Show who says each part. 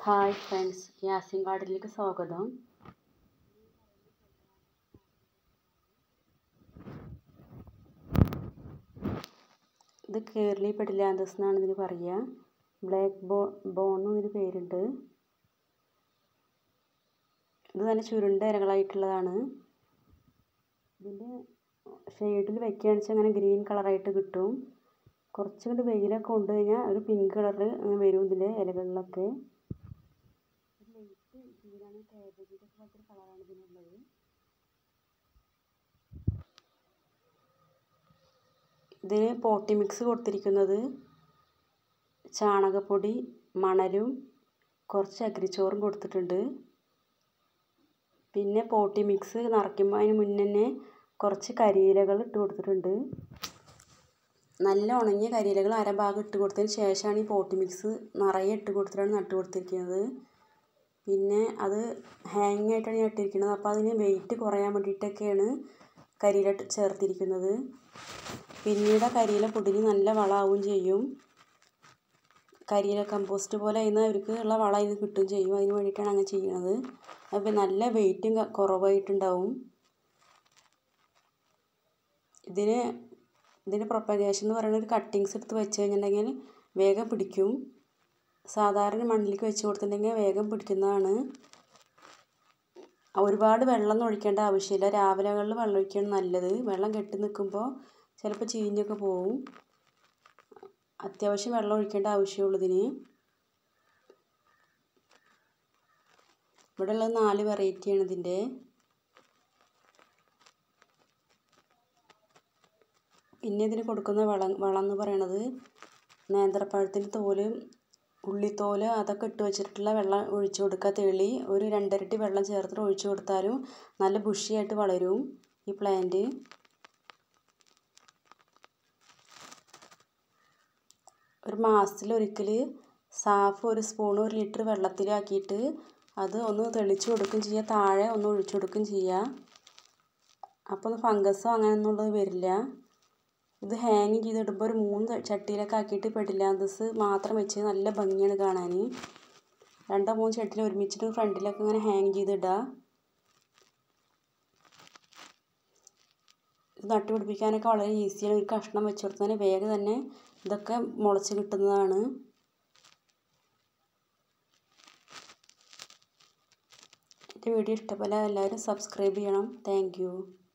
Speaker 1: hi friends Yasin ഗാർഡനിലേക്ക് സ്വാഗതം ഇത് കേരളി Pedilanthus എന്നാണ് ഇതിന് പറയുക ബ്ലാക്ക് ബോ ബോൺ എന്നൊരു പേരുണ്ട് ഇത് നല്ല ചുരുണ്ട ഇലകളായിട്ടുള്ളതാണ് ഇതിൻ്റെ ഷെയ്ഡിൽ വെക്കുകയാണെന്ന് വെച്ചാൽ അങ്ങനെ ഗ്രീൻ കളറായിട്ട് കിട്ടും കുറച്ചുകൂടി വെയിലൊക്കെ കൊണ്ട് കഴിഞ്ഞാൽ ഒരു പിങ്ക് കളറിൽ അങ്ങനെ വരും ഇതിൻ്റെ ഇലകളിലൊക്കെ ലൈറ്റ് ഗ്രീനാണ് കാബേജിൻ്റെ പോലത്തെ കളറാണ് ഇതിനുള്ളത് ഇതിന് പോട്ടി മിക്സ് കൊടുത്തിരിക്കുന്നത് ചാണകപ്പൊടി മണലും കുറച്ച് അഗ്രിച്ചോറും കൊടുത്തിട്ടുണ്ട് പിന്നെ പോട്ടി മിക്സ് നിറയ്ക്കുമ്പോൾ അതിന് മുന്നേ തന്നെ കുറച്ച് കരിയിലകൾ ഇട്ട് കൊടുത്തിട്ടുണ്ട് നല്ല ഉണങ്ങിയ കരിയിലകൾ അരഭാഗം ഇട്ട് കൊടുത്തതിന് ശേഷമാണ് ഈ പോട്ടി മിക്സ് നിറയെ ഇട്ട് കൊടുത്തിട്ടാണ് നട്ട് കൊടുത്തിരിക്കുന്നത് പിന്നെ അത് ഹാങ് ആയിട്ടാണ് ഞാൻ ഇട്ടിരിക്കുന്നത് അപ്പോൾ അതിന് വെയിറ്റ് കുറയാൻ വേണ്ടിയിട്ടൊക്കെയാണ് കരിയില ചേർത്തിരിക്കുന്നത് പിന്നീട് ആ കരിയില പൊടിഞ്ഞ് നല്ല വളമാവുകയും ചെയ്യും കരിയില കമ്പോസ്റ്റ് പോലെ അതിന് അവർക്ക് ഉള്ള വളം അതിന് കിട്ടുകയും ചെയ്യും അതിന് വേണ്ടിയിട്ടാണ് അങ്ങനെ ചെയ്യുന്നത് അപ്പോൾ നല്ല വെയിറ്റും കുറവായിട്ടുണ്ടാവും ഇതിന് ഇതിൻ്റെ പ്രൊപ്പഗേഷൻ എന്ന് പറയുന്നത് ഒരു കട്ടിങ്സ് എടുത്ത് വെച്ച് കഴിഞ്ഞിട്ടുണ്ടെങ്കിൽ വേഗം പിടിക്കും സാധാരണ മണ്ണിലേക്ക് വെച്ച് കൊടുത്തിട്ടുണ്ടെങ്കിൽ വേഗം പിടിക്കുന്നതാണ് ഒരുപാട് വെള്ളം ഒഴിക്കേണ്ട ആവശ്യമില്ല രാവിലെകളിൽ വെള്ളം ഒഴിക്കുകയാണ് നല്ലത് വെള്ളം കെട്ടി നിൽക്കുമ്പോൾ ചിലപ്പോൾ ചീഞ്ഞൊക്കെ പോവും അത്യാവശ്യം വെള്ളം ഒഴിക്കേണ്ട ആവശ്യമുള്ളൂ ഇതിന് ഇവിടെ ഉള്ളത് നാല് വെറൈറ്റിയാണ് ഇതിൻ്റെ പിന്നെ ഇതിന് കൊടുക്കുന്ന വളം വളം എന്ന് പറയണത് നേന്ത്രപ്പഴത്തിൻ്റെ തോല് ഉള്ളിത്തോല് അതൊക്കെ ഇട്ട് വെച്ചിട്ടുള്ള വെള്ളം ഒഴിച്ചു കൊടുക്കുക തെളി ഒരു രണ്ടരട്ടി വെള്ളം ചേർത്തിട്ട് ഒഴിച്ചു കൊടുത്താലും നല്ല ബുഷിയായിട്ട് വളരും ഈ പ്ലാന്റ് ഒരു മാസത്തിൽ ഒരിക്കൽ സാഫ് ഒരു സ്പൂൺ ഒരു ലിറ്റർ വെള്ളത്തിലാക്കിയിട്ട് അത് ഒന്ന് തെളിച്ച് കൊടുക്കുകയും ചെയ്യുക താഴെ ഒന്ന് ഒഴിച്ചു കൊടുക്കുകയും ചെയ്യുക അപ്പോൾ ഒന്ന് ഫംഗസോ അങ്ങനെയൊന്നുള്ളത് വരില്ല ഇത് ഹാങ് ചെയ്തിടുമ്പോൾ ഒരു മൂന്ന് ചട്ടിയിലൊക്കെ ആക്കിയിട്ട് പെഡിലാന്തസ് മാത്രം വെച്ച് നല്ല ഭംഗിയാണ് കാണാൻ രണ്ടോ മൂന്ന് ചട്ടിയിൽ ഒരുമിച്ചിട്ട് ഫ്രണ്ടിലൊക്കെ ഇങ്ങനെ ഹാങ് ചെയ്തിടുക ഇത് നട്ടുപിടിപ്പിക്കാനൊക്കെ വളരെ ഈസിയാണ് ഒരു കഷ്ണം വെച്ച് കൊടുത്താൽ വേഗം തന്നെ ഇതൊക്കെ മുളച്ച് കിട്ടുന്നതാണ് എൻ്റെ വീഡിയോ ഇഷ്ടപ്പെട്ടാൽ എല്ലാവരും സബ്സ്ക്രൈബ് ചെയ്യണം താങ്ക്